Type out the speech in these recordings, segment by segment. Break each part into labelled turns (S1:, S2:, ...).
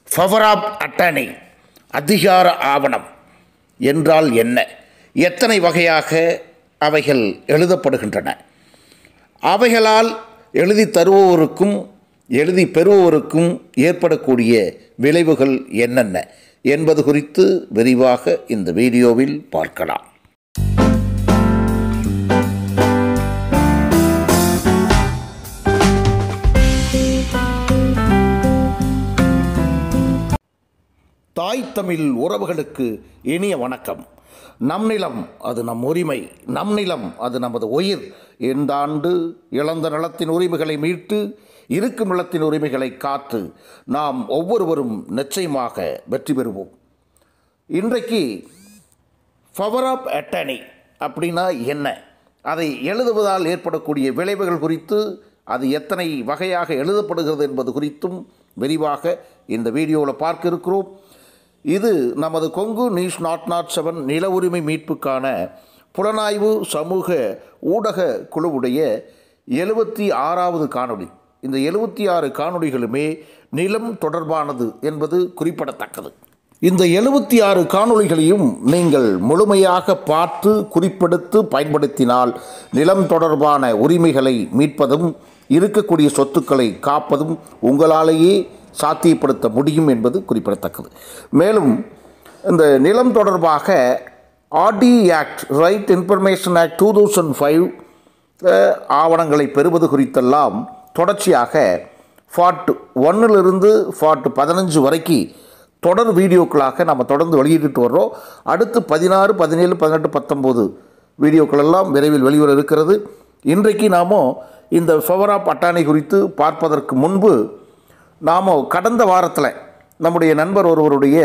S1: power of attorney அதிகார ஆவணம் என்றால் என்ன எத்தனை வகையாக அவைகள் எழுதப்படுகின்றன அவைகளால் எழுதி தருபவருக்கும் எழுதி பெறுபவருக்கும் ஏற்படக்கூடிய விளைவுகள் என்னென்ன என்பது குறித்து விரிவாக இந்த வீடியோவில் பார்க்கலாம் தாய் தமிழ் உறவுகளுக்கு இனிய வணக்கம் நம் நிலம் அது நம் உரிமை நம் நிலம் அது நமது உயிர் இந்த ஆண்டு இழந்த நிலத்தின் உரிமைகளை மீட்டு இருக்கும் நிலத்தின் உரிமைகளை காத்து நாம் ஒவ்வொருவரும் நிச்சயமாக வெற்றி பெறுவோம் இன்றைக்கு பவர் ஆஃப் அட்டர்னி அப்படின்னா என்ன அதை எழுதுவதால் ஏற்படக்கூடிய விளைவுகள் குறித்து அது எத்தனை வகையாக எழுதப்படுகிறது என்பது குறித்தும் விரிவாக இந்த வீடியோவில் பார்க்க இருக்கிறோம் இது நமது Kongu news naught naught seven நில உரிமை மீட்புக்கான புலனாய்வு சமூக ஊடக குழுவுடைய எழுபத்தி ஆறாவது காணொளி இந்த எழுபத்தி ஆறு காணொளிகளுமே நிலம் தொடர்பானது என்பது குறிப்பிடத்தக்கது இந்த எழுபத்தி ஆறு காணொளிகளையும் நீங்கள் முழுமையாக பார்த்து குறிப்பெடுத்து பயன்படுத்தினால் நிலம் தொடர்பான உரிமைகளை மீட்பதும் இருக்கக்கூடிய சொத்துக்களை காப்பதும் உங்களாலேயே சாத்தியப்படுத்த முடியும் என்பது குறிப்பிடத்தக்கது மேலும் இந்த நிலம் தொடர்பாக RTI act right information act two thousand five ஆவணங்களை பெறுவது குறித்தெல்லாம் தொடர்ச்சியாக ஃபார்ட் ஒன்னிலிருந்து ஃபார்ட் பதினஞ்சு வரைக்கும் தொடர் வீடியோக்களாக நம்ம தொடர்ந்து வெளியிட்டு வர்றோம் அடுத்து பதினாறு பதினேழு பதினெட்டு பத்தொம்போது வீடியோக்கள் எல்லாம் விரைவில் வெளிவர இருக்கிறது இன்றைக்கு நாம் இந்த ஃபவர் ஆப் அட்டானை குறித்து பார்ப்பதற்கு முன்பு நாம் கடந்த வாரத்தில் நம்முடைய நண்பர் ஒருவருடைய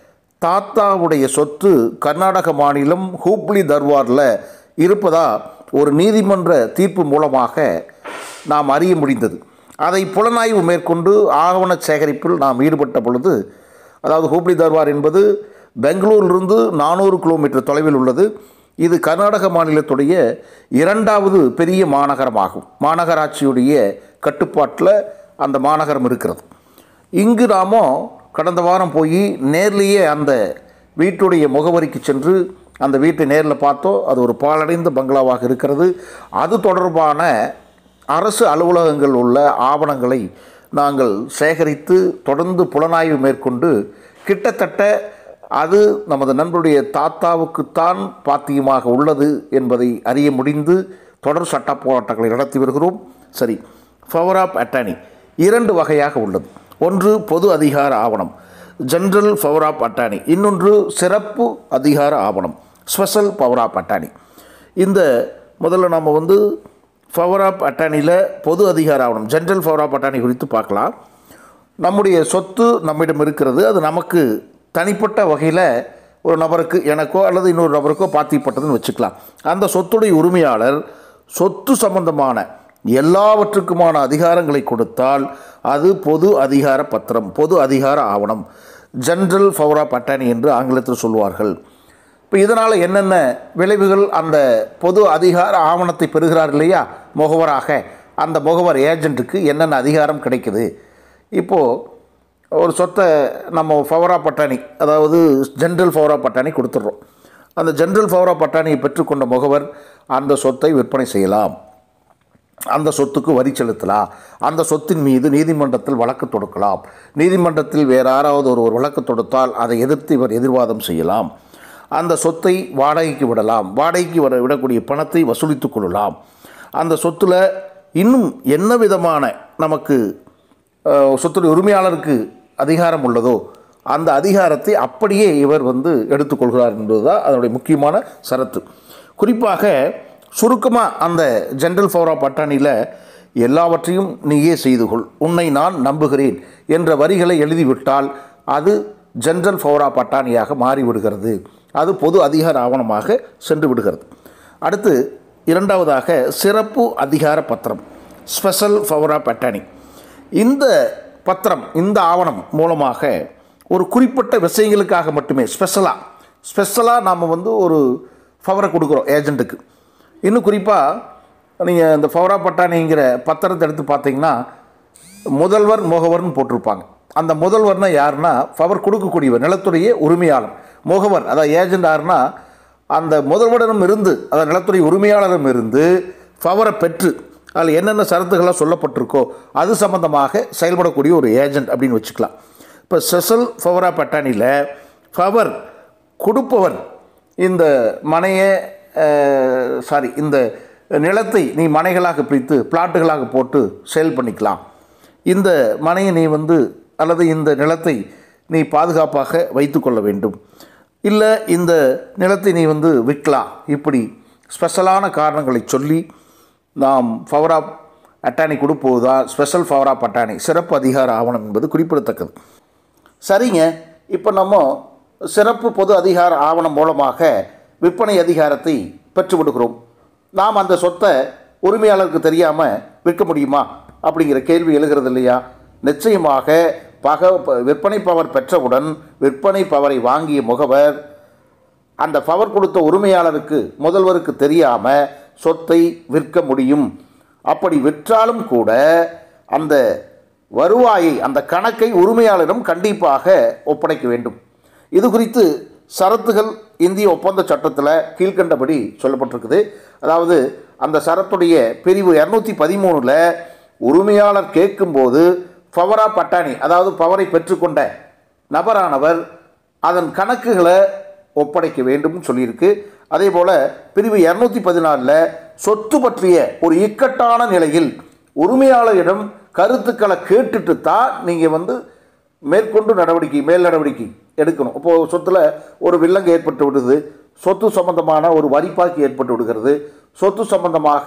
S1: தாத்தாவுடைய சொத்து கர்நாடக மாநிலம் ஹூப்ளி தர்வாரில் இருப்பதா ஒரு நீதிமன்ற தீர்ப்பு மூலமாக நாம் அறிய முடிந்தது அதை புலனாய்வு மேற்கொண்டு ஆவண சேகரிப்பில் நாம் ஈடுபட்ட பொழுது அதாவது ஹூப்ளி தர்பார் என்பது பெங்களூரிலிருந்து நானூறு கிலோமீட்டர் தொலைவில் உள்ளது இது கர்நாடக மாநிலத்துடைய இரண்டாவது பெரிய மாநகரமாகும் மாநகராட்சியுடைய கட்டுப்பாட்டில் அந்த மாநகரம் இருக்கிறது இங்கு நாம கடந்த வாரம் போய் நேர்லேயே அந்த வீட்டுடைய முகவரிக்கு சென்று அந்த வீட்டை நேரில் பார்த்தோம் அது ஒரு பாலடைந்த பங்களாவாக இருக்கிறது அது தொடர்பான அரசு அலுவலகங்கள் உள்ள ஆவணங்களை நாங்கள் சேகரித்து தொடர்ந்து புலனாய்வு மேற்கொண்டு கிட்டத்தட்ட அது நமது நண்பருடைய தாத்தாவுக்குத்தான் பாத்தியமாக உள்ளது என்பதை அறிய முடிந்து தொடர் சட்ட போராட்டங்களை நடத்தி வருகிறோம் சரி பவர் ஆஃப் அட்டானி இரண்டு வகையாக உள்ளது ஒன்று பொது அதிகார ஆவணம் ஜென்ரல் பவர் ஆஃப் அட்டானி இன்னொன்று சிறப்பு அதிகார ஆவணம் ஸ்பெஷல் பவர் ஆஃப் அட்டானி இந்த முதல்ல நம்ம வந்து பவர் ஆஃப் அட்டானியில் பொது அதிகார ஆவணம் ஜென்ரல் பவர் ஆஃப் அட்டானி குறித்து பார்க்கலாம் நம்முடைய சொத்து நம்மிடம் இருக்கிறது அது நமக்கு தனிப்பட்ட வகையில் ஒரு நபருக்கு எனக்கோ அல்லது இன்னொரு நபருக்கோ பாத்திப்பட்டதுன்னு வச்சுக்கலாம் அந்த சொத்துடைய உரிமையாளர் சொத்து சம்பந்தமான எல்லாவற்றுக்குமான அதிகாரங்களை கொடுத்தால் அது பொது அதிகார பத்திரம் பொது அதிகார ஆவணம் ஜென்ரல் பவர் ஆஃப் அட்டானி என்று ஆங்கிலத்தில் சொல்வார்கள் இப்போ இதனால் என்னென்ன விளைவுகள் அந்த பொது அதிகார ஆவணத்தை பெறுகிறார் இல்லையா முகவராக அந்த முகவர் ஏஜென்ட்டுக்கு என்னென்ன அதிகாரம் கிடைக்குது இப்போது ஒரு சொத்தை நம்ம ஃபவரா பட்டாணி அதாவது ஜென்ரல் ஃபவரா பட்டாணி கொடுத்துட்றோம் அந்த ஜென்ரல் ஃபவரா பட்டாணியை பெற்றுக்கொண்ட முகவர் அந்த சொத்தை விற்பனை செய்யலாம் அந்த சொத்துக்கு வரி செலுத்தலாம் அந்த சொத்தின் மீது நீதிமன்றத்தில் வழக்கு தொடுக்கலாம் நீதிமன்றத்தில் வேறு யாராவது ஒரு ஒரு வழக்கு தொடுத்தால் அதை எதிர்த்து இவர் எதிர்வாதம் செய்யலாம் அந்த சொத்தை வாடகைக்கு விடலாம் வாடகைக்கு வர விடக்கூடிய பணத்தை வசூலித்து கொள்ளலாம் அந்த சொத்தில் இன்னும் என்ன விதமான நமக்கு சொத்துடைய உரிமையாளருக்கு அதிகாரம் உள்ளதோ அந்த அதிகாரத்தை அப்படியே இவர் வந்து எடுத்துக்கொள்கிறார் என்பதுதான் அதனுடைய முக்கியமான சரத்து குறிப்பாக சுருக்கமாக அந்த ஜென்ரல் ஃபவரா பட்டாணியில் எல்லாவற்றையும் நீயே செய்து கொள் உன்னை நான் நம்புகிறேன் என்ற வரிகளை எழுதிவிட்டால் அது ஜென்ரல் ஃபவரா பட்டாணியாக மாறிவிடுகிறது அது பொது அதிகார ஆவணமாக சென்று விடுகிறது அடுத்து இரண்டாவதாக சிறப்பு அதிகார பத்திரம் ஸ்பெஷல் ஃபவரா பட்டாணி இந்த பத்திரம் இந்த ஆவணம் மூலமாக ஒரு குறிப்பிட்ட விஷயங்களுக்காக மட்டுமே ஸ்பெஷலாக ஸ்பெஷலாக நாம் வந்து ஒரு ஃபவரை கொடுக்குறோம் ஏஜெண்ட்டுக்கு இன்னும் குறிப்பாக நீங்கள் இந்த ஃபவரா பட்டாணிங்கிற பத்திரத்தை எடுத்து பார்த்தீங்கன்னா முதல்வர் முகவர்னு போட்டிருப்பாங்க அந்த முதல்வர்னா யாருன்னா பவர் கொடுக்கக்கூடியவர் நிலத்துடைய உரிமையாளர் முகவர் அதாவது ஏஜென்ட் யாருன்னா அந்த முதல்வரிடம் இருந்து அதாவது நிலத்துடைய உரிமையாளரிடம் இருந்து பவரை பெற்று அதில் என்னென்ன சரத்துகளாக சொல்லப்பட்டிருக்கோ அது சம்பந்தமாக செயல்படக்கூடிய ஒரு ஏஜென்ட் அப்படின்னு வச்சுக்கலாம் இப்போ செசல் ஃபவரா பட்டாணியில் ஃபவர் கொடுப்பவர் இந்த மனையை சாரி இந்த நிலத்தை நீ மனைகளாக பிரித்து பிளாட்டுகளாக போட்டு சேல் பண்ணிக்கலாம் இந்த மனையை நீ வந்து அல்லது இந்த நிலத்தை நீ பாதுகாப்பாக வைத்துக்கொள்ள வேண்டும் இல்லை இந்த நிலத்தை நீ வந்து விற்கலாம் இப்படி ஸ்பெஷலான காரணங்களை சொல்லி நாம் ஃபவரா அட்டானி கொடுப்போதா ஸ்பெஷல் ஃபவரா பட்டாணி சிறப்பு அதிகார ஆவணம் என்பது குறிப்பிடத்தக்கது சரிங்க இப்போ நம்ம சிறப்பு பொது அதிகார ஆவணம் மூலமாக விற்பனை அதிகாரத்தை பெற்றுவிடுகிறோம் நாம் அந்த சொத்தை உரிமையாளருக்கு தெரியாமல் விற்க முடியுமா அப்படிங்கிற கேள்வி எழுகிறது இல்லையா நிச்சயமாக பக விற்பனை பவர் பெற்றவுடன் விற்பனை பவரை வாங்கிய முகவர் அந்த பவர் கொடுத்த உரிமையாளருக்கு முதல்வருக்கு தெரியாமல் சொத்தை விற்க முடியும் அப்படி விற்றாலும் கூட அந்த வருவாயை அந்த கணக்கை உரிமையாளரிடம் கண்டிப்பாக ஒப்படைக்க வேண்டும் இது குறித்து சரத்துகள் இந்திய ஒப்பந்த சட்டத்தில் கீழ்கண்டபடி சொல்லப்பட்டிருக்குது அதாவது அந்த சரத்துடைய பிரிவு இரநூத்தி பதிமூணில் உரிமையாளர் கேட்கும்போது பவரா பட்டாணி அதாவது பவரை பெற்றுக்கொண்ட நபரானவர் அதன் கணக்குகளை ஒப்படைக்க வேண்டும்னு சொல்லியிருக்கு அதே போல் பிரிவு இரநூத்தி பதினாலில் சொத்து பற்றிய ஒரு இக்கட்டான நிலையில் உரிமையாளரிடம் கருத்துக்களை கேட்டுட்டு தான் நீங்கள் வந்து மேற்கொண்டு நடவடிக்கை மேல் நடவடிக்கை எடுக்கணும் இப்போது சொத்தில் ஒரு வில்லங்கு ஏற்பட்டு விடுது சொத்து சம்பந்தமான ஒரு வரிப்பாக்கி ஏற்பட்டு விடுகிறது சொத்து சம்பந்தமாக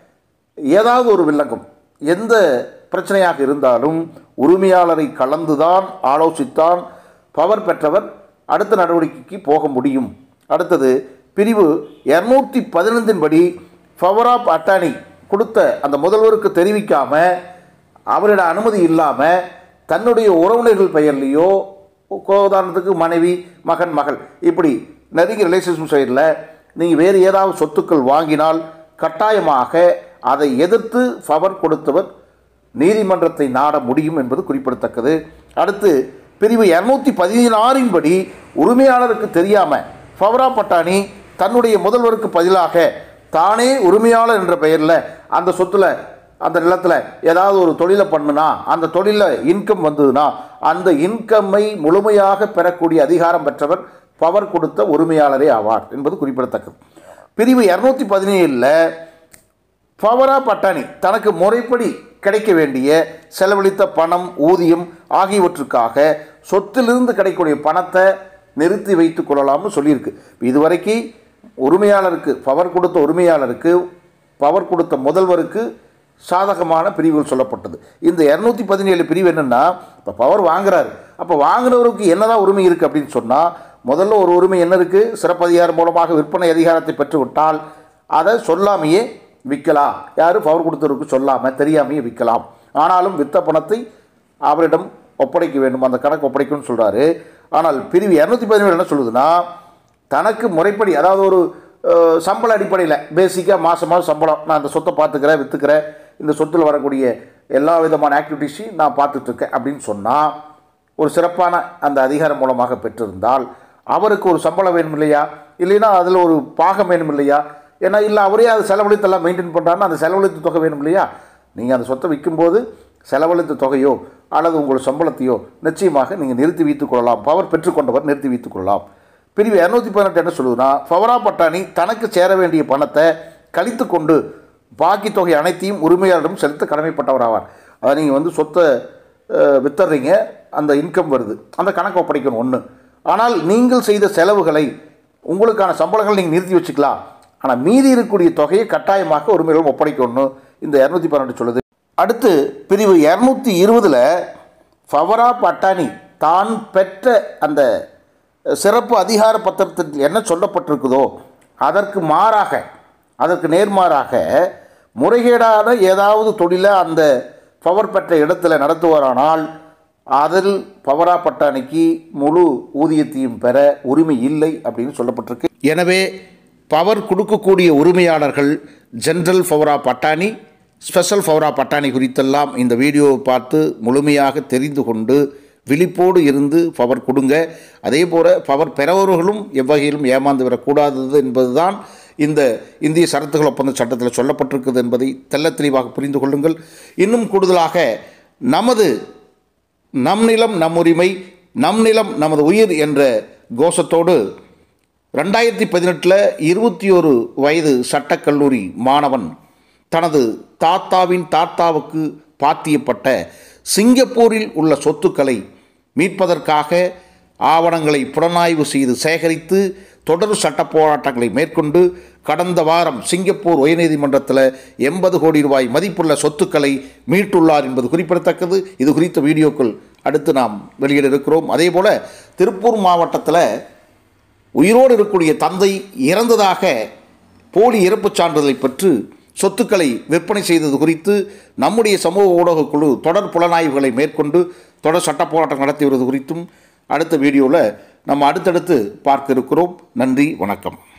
S1: ஏதாவது ஒரு வில்லங்கம் எந்த பிரச்சனையாக இருந்தாலும் உரிமையாளரை கலந்துதான் ஆலோசித்தான் பவர் பெற்றவர் அடுத்த நடவடிக்கைக்கு போக முடியும் அடுத்தது பிரிவு இரநூத்தி பதினைந்தின் படி பவர் ஆஃப் அட்டானி கொடுத்த அந்த முதல்வருக்கு தெரிவிக்காம அவரிட அனுமதி இல்லாமல் தன்னுடைய உறவினர்கள் பெயர்லேயோ உதாரணத்துக்கு மனைவி மகன் மகள் இப்படி நெருங்கிய ரிலேஷன்ஷிப் சைடில் நீங்கள் வேறு ஏதாவது சொத்துக்கள் வாங்கினால் கட்டாயமாக அதை எதிர்த்து பவர் கொடுத்தவர் நீதிமன்றத்தை நாட முடியும் என்பது குறிப்பிடத்தக்கது அடுத்து பிரிவு இரநூத்தி பதினாறின் படி உரிமையாளருக்கு தெரியாமல் ஃபவரா பட்டாணி தன்னுடைய முதல்வருக்கு பதிலாக தானே உரிமையாளர் என்ற பெயரில் அந்த சொத்தில் அந்த நிலத்தில் ஏதாவது ஒரு தொழிலை பண்ணுனா அந்த தொழிலில் இன்கம் வந்ததுன்னா அந்த இன்கம்மை முழுமையாக பெறக்கூடிய அதிகாரம் பெற்றவர் பவர் கொடுத்த உரிமையாளரே ஆவார் என்பது குறிப்பிடத்தக்கது பிரிவு இரநூத்தி பதினேழில் பவரா பட்டாணி தனக்கு முறைப்படி கிடைக்க வேண்டிய செலவழித்த பணம் ஊதியம் ஆகியவற்றுக்காக சொத்திலிருந்து கிடைக்கக்கூடிய பணத்தை நிறுத்தி வைத்துக் கொள்ளலாம்னு சொல்லியிருக்கு இதுவரைக்கும் உரிமையாளருக்கு பவர் கொடுத்த உரிமையாளருக்கு பவர் கொடுத்த முதல்வருக்கு சாதகமான பிரிவுகள் சொல்லப்பட்டது இந்த இரநூத்தி பதினேழு பிரிவு என்னென்னா இப்போ பவர் வாங்குறாரு அப்போ வாங்குறவருக்கு என்னதான் உரிமை இருக்குது அப்படின்னு சொன்னால் முதல்ல ஒரு உரிமை என்ன இருக்குது சிறப்பதிகாரம் மூலமாக விற்பனை அதிகாரத்தை பெற்றுவிட்டால் அதை சொல்லாமையே விற்கலாம் யார் பவர் கொடுத்தவருக்கு சொல்லாமல் தெரியாமையே விற்கலாம் ஆனாலும் வித்த பணத்தை அவரிடம் ஒப்படைக்க வேண்டும் அந்த கணக்கு ஒப்படைக்கணும்னு சொல்கிறாரு ஆனால் பிரிவு இரநூத்தி பதினேழு என்ன சொல்லுதுன்னா தனக்கு முறைப்படி அதாவது ஒரு அஹ், சம்பள அடிப்படையில் பேசிக்காக மாதம் மாதம் சம்பளம் நான் அந்த சொத்தை பார்த்துக்கிறேன் விற்றுக்கிறேன் இந்த சொத்தில் வரக்கூடிய எல்லா விதமான ஆக்டிவிட்டீஸையும் நான் பார்த்துட்ருக்கேன் அப்படின்னு சொன்னால் ஒரு சிறப்பான அந்த அதிகாரம் மூலமாக பெற்றிருந்தால் அவருக்கு ஒரு சம்பளம் வேணும் இல்லையா இல்லைன்னா அதில் ஒரு பாகம் வேணும் இல்லையா ஏன்னா இல்லை அவரே அது செலவழித்தெல்லாம் மெயின்டைன் பண்ணுறாருன்னா அந்த செலவழித்த தொகை வேணும் இல்லையா நீங்கள் அந்த சொத்தை விற்கும்போது செலவழித்த தொகையோ அல்லது உங்கள் சம்பளத்தையோ நிச்சயமாக நீங்கள் நிறுத்தி வைத்துக் கொள்ளலாம் பவர் பெற்றுக்கொண்டவர் நிறுத்தி வைத்துக் கொள்ளலாம் பிரிவு இரநூத்தி பதினெட்டு என்ன சொல்லுதுன்னா ஃபவரா பட்டாணி தனக்கு சேர வேண்டிய பணத்தை கழித்து கொண்டு பாக்கி தொகை அனைத்தையும் உரிமையாளரிடம் செலுத்த கடமைப்பட்டவர் ஆவார் அதை நீங்கள் வந்து சொத்தை அஹ், வித்துடுறீங்க அந்த இன்கம் வருது அந்த கணக்கு ஒப்படைக்கணும் ஒன்று ஆனால் நீங்கள் செய்த செலவுகளை உங்களுக்கான சம்பளங்களை நீங்கள் நிறுத்தி வச்சுக்கலாம் ஆனால் மீதி இருக்கக்கூடிய தொகையை கட்டாயமாக உரிமையாளரும் ஒப்படைக்கணும் இந்த இரநூத்தி பன்னெண்டு சொல்லுது அடுத்து பிரிவு இரநூத்தி இருபதில் ஃபவரா பட்டாணி தான் பெற்ற அந்த சிறப்பு அதிகார பத்திரத்தில் என்ன சொல்லப்பட்டிருக்குதோ அதற்கு மாறாக அதற்கு நேர்மாறாக முறைகேடான ஏதாவது தொழிலை அந்த பவர் பெற்ற இடத்துல நடத்துவாரானால் அதில் பவரா பட்டாணிக்கு முழு ஊதியத்தையும் பெற உரிமை இல்லை அப்படின்னு சொல்லப்பட்டிருக்கு எனவே பவர் கொடுக்கக்கூடிய உரிமையாளர்கள் ஜென்ரல் ஃபவரா பட்டாணி ஸ்பெஷல் ஃபவரா பட்டாணி குறித்தெல்லாம் இந்த வீடியோவை பார்த்து முழுமையாக தெரிந்து கொண்டு விழிப்போடு இருந்து பவர் கொடுங்க அதே போல் பவர் பெறவர்களும் எவ்வகையிலும் ஏமாந்து விடக்கூடாதது என்பதுதான் இந்த இந்திய சரத்துகள் ஒப்பந்த சட்டத்தில் சொல்லப்பட்டிருக்கிறது என்பதை தெள்ளத் தெளிவாக புரிந்து கொள்ளுங்கள் இன்னும் கூடுதலாக நமது நம் நிலம் நம் உரிமை நம் நிலம் நமது உயிர் என்ற கோஷத்தோடு ரெண்டாயிரத்தி பதினெட்டில் இருபத்தி ஒரு வயது சட்டக்கல்லூரி மாணவன் தனது தாத்தாவின் தாத்தாவுக்கு பாத்தியப்பட்ட சிங்கப்பூரில் உள்ள சொத்துக்களை மீட்பதற்காக ஆவணங்களை புலனாய்வு செய்து சேகரித்து தொடர் சட்ட போராட்டங்களை மேற்கொண்டு கடந்த வாரம் சிங்கப்பூர் உயர்நீதிமன்றத்தில் எண்பது கோடி ரூபாய் மதிப்புள்ள சொத்துக்களை மீட்டுள்ளார் என்பது குறிப்பிடத்தக்கது இது குறித்த வீடியோக்கள் அடுத்து நாம் வெளியிட இருக்கிறோம் அதே போல் திருப்பூர் மாவட்டத்தில் உயிரோடு இருக்கக்கூடிய தந்தை இறந்ததாக போலி இறப்புச் சான்றிதழை பெற்று சொத்துக்களை விற்பனை செய்தது குறித்து நம்முடைய சமூக ஊடகக் குழு தொடர் புலனாய்வுகளை மேற்கொண்டு தொடர் சட்ட போராட்டம் நடத்தி வருவது குறித்தும் அடுத்த வீடியோவில் நம்ம அடுத்தடுத்து பார்க்க இருக்கிறோம் நன்றி வணக்கம்